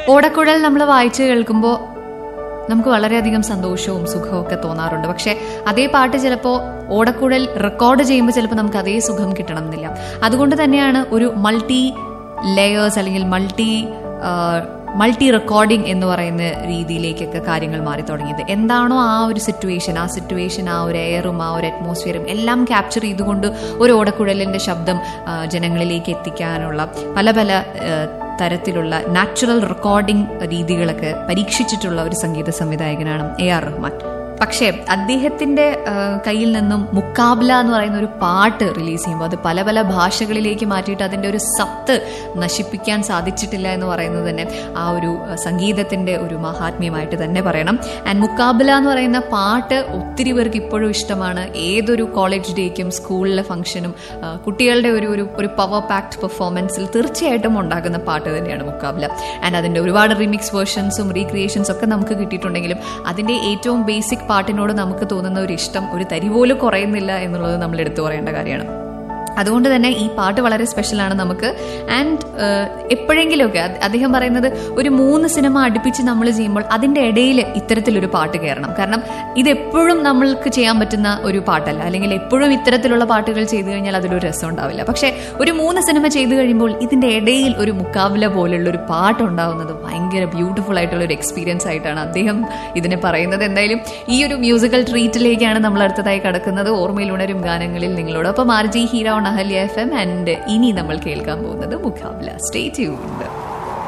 ഓടക്കുഴൽ നമ്മൾ വായിച്ചു കേൾക്കുമ്പോൾ നമുക്ക് വളരെയധികം സന്തോഷവും സുഖവും ഒക്കെ തോന്നാറുണ്ട് പക്ഷെ അതേ പാട്ട് ചിലപ്പോൾ ഓടക്കുഴൽ റെക്കോർഡ് ചെയ്യുമ്പോൾ ചിലപ്പോൾ നമുക്ക് അതേ സുഖം കിട്ടണമെന്നില്ല അതുകൊണ്ട് തന്നെയാണ് ഒരു മൾട്ടി ലെയേഴ്സ് അല്ലെങ്കിൽ മൾട്ടി മൾട്ടി റെക്കോർഡിംഗ് എന്ന് പറയുന്ന രീതിയിലേക്കൊക്കെ കാര്യങ്ങൾ മാറി തുടങ്ങിയത് എന്താണോ ആ ഒരു സിറ്റുവേഷൻ ആ സിറ്റുവേഷൻ ആ ഒരു എയറും ആ ഒരു അറ്റ്മോസ്ഫിയറും എല്ലാം ക്യാപ്ചർ ചെയ്തുകൊണ്ട് ഒരു ഓടക്കുഴലിന്റെ ശബ്ദം ആ, ജനങ്ങളിലേക്ക് എത്തിക്കാനുള്ള പല പല ആ, തരത്തിലുള്ള നാച്ചുറൽ റെക്കോർഡിംഗ് രീതികളൊക്കെ പരീക്ഷിച്ചിട്ടുള്ള ഒരു സംഗീത സംവിധായകനാണ് എ ആർ റഹ്മാൻ പക്ഷേ അദ്ദേഹത്തിന്റെ ആ, കയ്യിൽ നിന്നും മുക്കാബ്ല എന്ന് പറയുന്ന ഒരു പാട്ട് റിലീസ് ചെയ്യുമ്പോൾ അത് പല പല ഭാഷകളിലേക്ക് മാറ്റിയിട്ട് അതിന്റെ ഒരു സത്ത് നശിപ്പിക്കാൻ സാധിച്ചിട്ടില്ല എന്ന് പറയുന്നത് തന്നെ ആ ഒരു ആ, സംഗീതത്തിന്റെ ഒരു മഹാത്മ്യമായിട്ട് തന്നെ പറയണം ആൻഡ് മുക്കാബില എന്ന് പറയുന്ന പാട്ട് ഒത്തിരി പേർക്ക് ഇപ്പോഴും ഇഷ്ടമാണ് ഏതൊരു കോളേജ് ഡേക്കും സ്കൂളിലെ ഫംഗ്ഷനും ആ, കുട്ടികളുടെ ഒരു ഒരു ഒരു പവർ പാക്ഡ് പെർഫോമൻസിൽ തീർച്ചയായിട്ടും ഉണ്ടാകുന്ന പാട്ട് തന്നെയാണ് മുക്കാബില ആൻഡ് അതിന്റെ ഒരുപാട് റിമിക്സ് വേർഷൻസും റീക്രിയേഷൻസ് ഒക്കെ നമുക്ക് കിട്ടിയിട്ടുണ്ടെങ്കിലും അതിന്റെ ഏറ്റവും ബേസിക് പാട്ടിനോട് നമുക്ക് തോന്നുന്ന ഒരു ഇഷ്ടം ഒരു തരി പോലും കുറയുന്നില്ല എന്നുള്ളത് നമ്മൾ എടുത്തു പറയേണ്ട കാര്യമാണ് അതുകൊണ്ട് തന്നെ ഈ പാട്ട് വളരെ സ്പെഷ്യലാണ് നമുക്ക് ആൻഡ് എപ്പോഴെങ്കിലുമൊക്കെ അത് അദ്ദേഹം പറയുന്നത് ഒരു മൂന്ന് സിനിമ അടുപ്പിച്ച് നമ്മൾ ചെയ്യുമ്പോൾ അതിന്റെ ഇടയിൽ ഇത്തരത്തിലൊരു പാട്ട് കയറണം കാരണം ഇതെപ്പോഴും നമ്മൾക്ക് ചെയ്യാൻ പറ്റുന്ന ഒരു പാട്ടല്ല അല്ലെങ്കിൽ എപ്പോഴും ഇത്തരത്തിലുള്ള പാട്ടുകൾ ചെയ്തു കഴിഞ്ഞാൽ അതിലൊരു രസം ഉണ്ടാവില്ല പക്ഷേ ഒരു മൂന്ന് സിനിമ ചെയ്തു കഴിയുമ്പോൾ ഇതിന്റെ ഇടയിൽ ഒരു മുക്കാബില പോലുള്ള ഒരു പാട്ട് ഉണ്ടാവുന്നത് ഭയങ്കര ബ്യൂട്ടിഫുൾ ആയിട്ടുള്ള ഒരു എക്സ്പീരിയൻസ് ആയിട്ടാണ് അദ്ദേഹം ഇതിനെ പറയുന്നത് എന്തായാലും ഈ ഒരു മ്യൂസിക്കൽ ട്രീറ്റിലേക്കാണ് നമ്മൾ അടുത്തതായി കടക്കുന്നത് ഓർമ്മയിൽ ഉണരും ഗാനങ്ങളിൽ നിങ്ങളോടൊപ്പം R G hero Ahalya F M and ഇനി നമ്മൾ കേൾക്കാൻ പോകുന്നത് മുഖാബില സ്റ്റേ ട്യൂൺഡ്